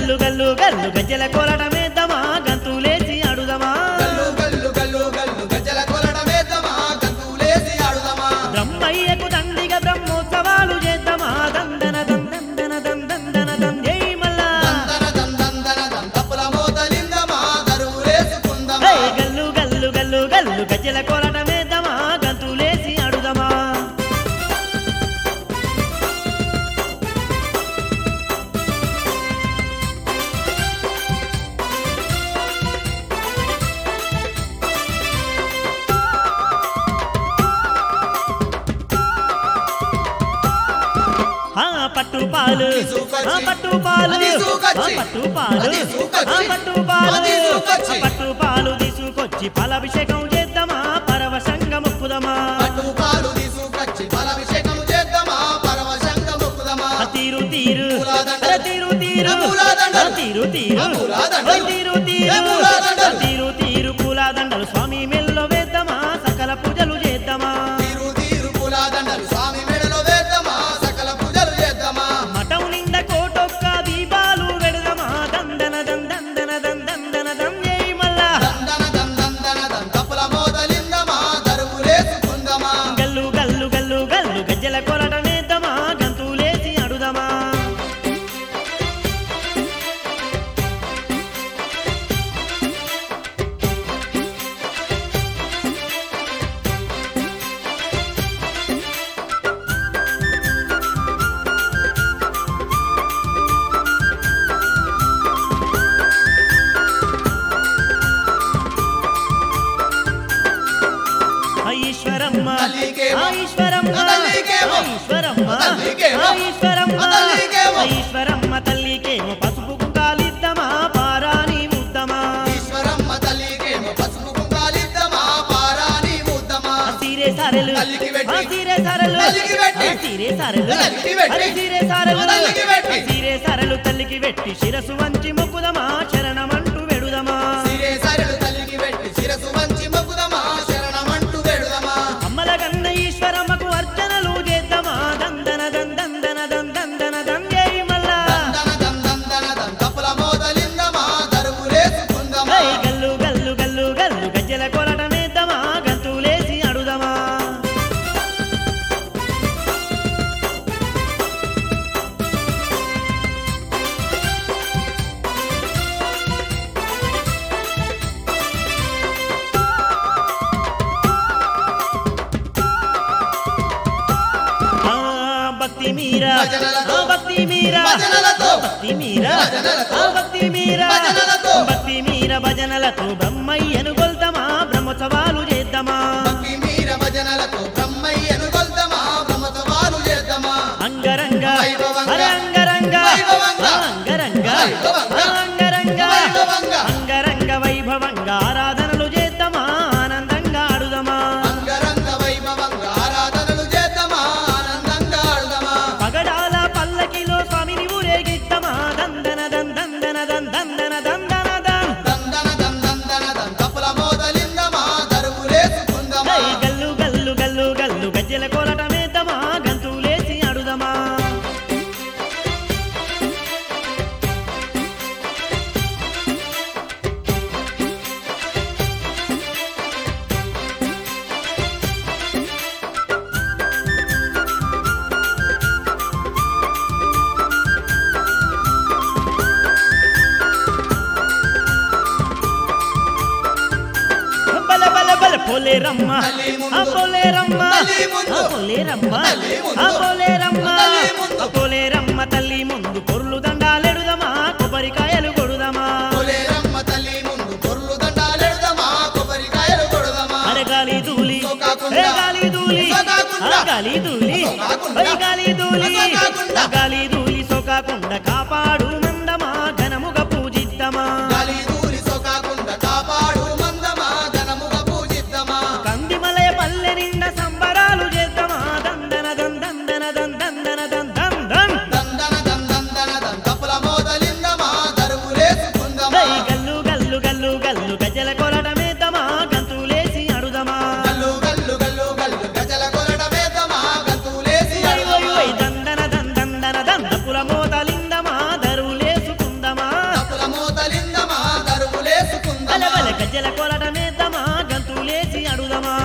గల్లు గల్లు గల్లు గజ్జల కోలటమేద్దామా గంతులేసి అడుదమా గల్లు గల్లు గల్లు గల్లు గజ్జల కొలడమేద్దామా గంతులేసి ఆడుదామా బ్రహ్మయ్యకు దండిగా బ్రహ్మోత్సవాలు చేద్దామా దందన దందన దందన దం జై మల్లా దందన దందన దంతపుల మోతలిందమా దరువులేసుకుందమా హే గల్లు గల్లు గల్లు గల్లు గజ్జల కోలటమేద్దామా గంతులేసి అడుదమా ఆ పట్టు పాలు తీసుకొచ్చి, ఆ పట్టు పాలు అది ఆ తీసుకొచ్చి, పట్టు పాలు అది తీసుకొచ్చి, ఆ పట్టు పాలు అది తీసుకొచ్చి. ఆ పట్టు పాలు తీసుకొచ్చి ఫలాభిషేకం చేద్దామా పరవశంగ ముక్కుదమా పట్టు పాలు తీసుకొచ్చి బలాభిషేకం చేద్దామా పరవశంగ మొక్కుదమా ఆ తీరు తీరు పూలదండలు. అరే తీరు తీరు ఆ పూలదండలు. ఆ తీరు తీరు ఆ పూలదండలు. ఓ తీరు తీరు ఏ పూలదండలు. ఆ తీరు తీరు పూలదండలు స్వామి మెల్లో వేద్దామా సకల పూజలు చేద్దామా తీరు తీరు పూలదండలు స్వామి మెడలో వేద్దామా సకల పూజలు చేద్దామా మఠం నిండా కోటొక్క దీపాలు వెడదమా దందన దందన దందన దం జై మల్లా దందన దందన దంతపుల మోతలిందమా దరువులేసుకుందమా గల్లు గల్లు గల్లు గల్లు గజ్జల కొరటమేద్దామా గంతులేసి అడుదమా ఈశ్వరమ్మ తల్లికేమో. ఈశ్వరమ్మ తల్లికేమో. ఈశ్వరమ్మ తల్లికేమో. ఈశ్వరమ్మ తల్లికేమో. ఈశ్వరమ్మ తల్లికేమో పసుపు కుంకాలిద్దామా పారాని ముద్దమా ఈశ్వరమ్మ తల్లికేమో పసుపు కుంకాలిద్దామా పారాని ముద్దమా సీరే సారెలు తల్లికి పెట్టి. ఆ సీరే సారెలు తల్లికి పెట్టి. ఆ సీరే సారెలు తల్లికి పెట్టి. అరే సీరే సారెలు తల్లికి పెట్టి. ఆ సీరే సారెలు తల్లికి పెట్టి శిరసు వంచి మొక్కుదమా శరణమంటూ వెడుదమా సిరే సరడు తల్లికి పెట్టి శిరసు వంచి మొక్కుదమా శరణమంటూ వేడుదమా అమ్మల కన్న ఈశ్వరమ్మకు అర్చనలు చేద్దామా దందన దందన దందన దం జై మల్లా దందన దందన దంతపుల మోతలిందమా దరువులేసుకుందమా హే గల్లు గల్లు గల్లు గల్లు గజ్జల కొలటమేద్దామా గంతులేసి అడుదమా ఆ, భక్తి మీరా భజనలతో. ఆ, భక్తి మీరా భజనలతో. భక్తి మీరా భజనలతో. ఆ, భక్తి మీరా భజనలతో. భక్తి మీర భజనలతో బ్రహ్మయ్యను కొల్తామా బ్రహ్మోత్సవాలు చేద్దామా భక్తి మీర భజనలతో బ్రహ్మయ్యను కొల్దమా బ్రహ్మోత్సవాలు చేద్దామా అంగరంగ వైభవంగా. అరే అంగరంగ వైభవంగా. ఆ, అంగరంగ వైభవంగా. ఆ, అంగరంగ వైభవంగా. అంగరంగ వైభవంగా ఆరాధనలు చేద్దామా ఆనందంగా ఆడుదమా అంగరంగ వైభవంగా ఆరాధనలు చేద్దామా ఆనందంగా ఆడుదమా పగడాల పల్లకిలో స్వామిని ఊరేగిద్దమా దందన దందన దందన దందన దం దందన దందన దంతపుల మోతలిందమా దరువులేసుకుందమా హే గల్లు గల్లు గల్లు గల్లు గజ్జల కోలటమేద్దామా గంతులేసి ఆడుదమా బల బల బల పోలేరమ్మ తల్లి ముందు. ఆ పోలేరమ్మ తల్లి ముందు. ఆ పోలేరమ్మ తల్లి ముందు. ఆ పోలేరమ్మ తల్లి ముందు. ఆ పోలేరమ్మ తల్లి ముందు పొర్లు దండాలెడుదమా కొబ్బరికాయలు కొడుదమా కొలేరమ్మ తల్లి ముందు పొర్లు దండాలెడదమా కొబ్బరికాయలు కొడదమా అరే గాలి దూలి సోకాకుండా. ఏ గాలి దూలి సోకాకుండా. ఆ గాలి దూలి సోకాకుండా. ఓయ్ గాలి దూలి సోకాకుండా. ఆ గాలి దూలి సోకాకుండా కాపాడు మందమా ఘనముగా పూజిద్దమా గాలి దూరి సోకాకుండా కాపాడు మందమా ఘనముగా పూజిద్దమా కందిమలయ పల్లె నిండా సంబరాలు చేద్దామా దందన దందన దందన దందన దం దందన దందన దంతపుల మోతలిందమా దరువులేసుకుందమా హై గల్లు గల్లు గల్లు గల్లు గజల కొలటమేద్దామా గంతులేసి అడుదమా గల్లు గల్లు గల్లు గల్లు గజల కొలడమేద్దామా గంతులేసి ఓయ్ ఓయ్ అడుదమా ఓయ్ దందన దందన కలుదమా